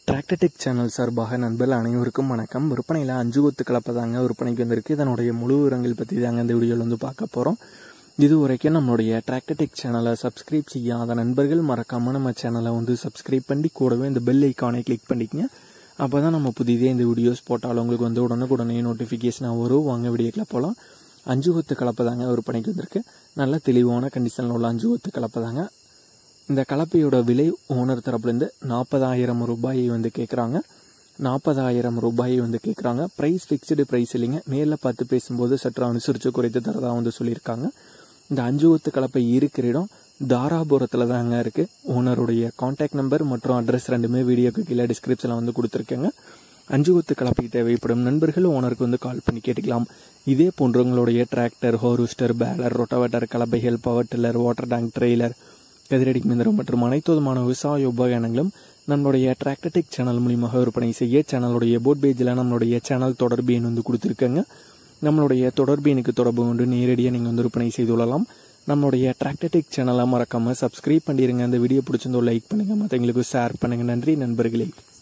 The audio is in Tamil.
டிராக்டர்டெக் சேனல் சார்பாக நண்பர்கள் அனைவருக்கும் வணக்கம் விற்பனையில் அஞ்சு கொத்து கலப்பை தாங்க விற்பனைக்கு வந்திருக்கு இதனுடைய முழு விவரங்கள் பற்றி தாங்க இந்த வீடியோவில் வந்து பார்க்க போகிறோம் இது வரைக்கும் நம்மளுடைய டிராக்டர்டெக் சேனலை சப்ஸ்கிரைப் செய்யாத நண்பர்கள் மறக்காமல் நம்ம சேனலை வந்து சப்ஸ்கிரைப் பண்ணி கூடவே இந்த பெல் ஐக்கானை கிளிக் பண்ணிக்கங்க அப்போ தான் நம்ம புதிதே இந்த வீடியோஸ் போட்டாலும் உங்களுக்கு வந்து உடனுக்குடனே நோட்டிஃபிகேஷனாக வரும் வாங்க வீடியோக்கில் போகலாம் அஞ்சு கொத்து கலப்பை தாங்க விற்பனைக்கு வந்திருக்கு நல்ல தெளிவான கண்டிஷனில் உள்ள அஞ்சு கொத்து கலப்பை தாங்க இந்த கலப்பையோட விலை ஓனர் தரப்புலேருந்து நாற்பதாயிரம் ரூபாயை வந்து கேட்குறாங்க நாற்பதாயிரம் ரூபாயை வந்து கேட்குறாங்க ப்ரைஸ் ஃபிக்ஸ்டு ப்ரைஸ் இல்லைங்க நேரில் பார்த்து பேசும்போது சற்று அனுசரித்து குறைத்து தரதா வந்து சொல்லியிருக்காங்க இந்த அஞ்சு ஒத்து கலப்பை இருக்கிற இடம் தாராபுரத்தில் தாங்க இருக்குது ஓனருடைய காண்டாக்ட் நம்பர் மற்றும் அட்ரஸ் ரெண்டுமே வீடியோக்கு கீழே டிஸ்கிரிப்ஷனில் வந்து கொடுத்துருக்கேங்க அஞ்சு ஒத்து கலப்பை தேவைப்படும் நண்பர்கள் ஓனருக்கு வந்து கால் பண்ணி கேட்டுக்கலாம் இதே போன்று உங்களுடைய டிராக்டர் ஹோரூஸ்டர் பேலர் ரொட்டவேட்டர் கலப்பைகள் power tiller water tank trailer கதிரடி மிந்திரம் மற்றும் அனைத்து விதமான விவசாய உபகரணங்களும் நம்மளுடைய டிராக்டர்டெக் சேனல் மூலியமாக விற்பனை செய்ய சேனலுடைய போட் பேஜில் நம்மளுடைய சேனல் தொடர்பு எண் வந்து கொடுத்துருக்கேங்க நம்மளுடைய தொடர்பு எனக்கு தொடர்பு கொண்டு நேரடியாக நீங்கள் வந்து விற்பனை செய்து கொள்ளலாம் நம்மளுடைய டிராக்டர்டெக் சேனலை மறக்காமல் சப்ஸ்கிரைப் பண்ணிடுங்க அந்த வீடியோ பிடிச்சிருந்தோ லைக் பண்ணுங்கள் மற்றவங்களுக்கு ஷேர் பண்ணுங்கள் நன்றி நண்பர்களே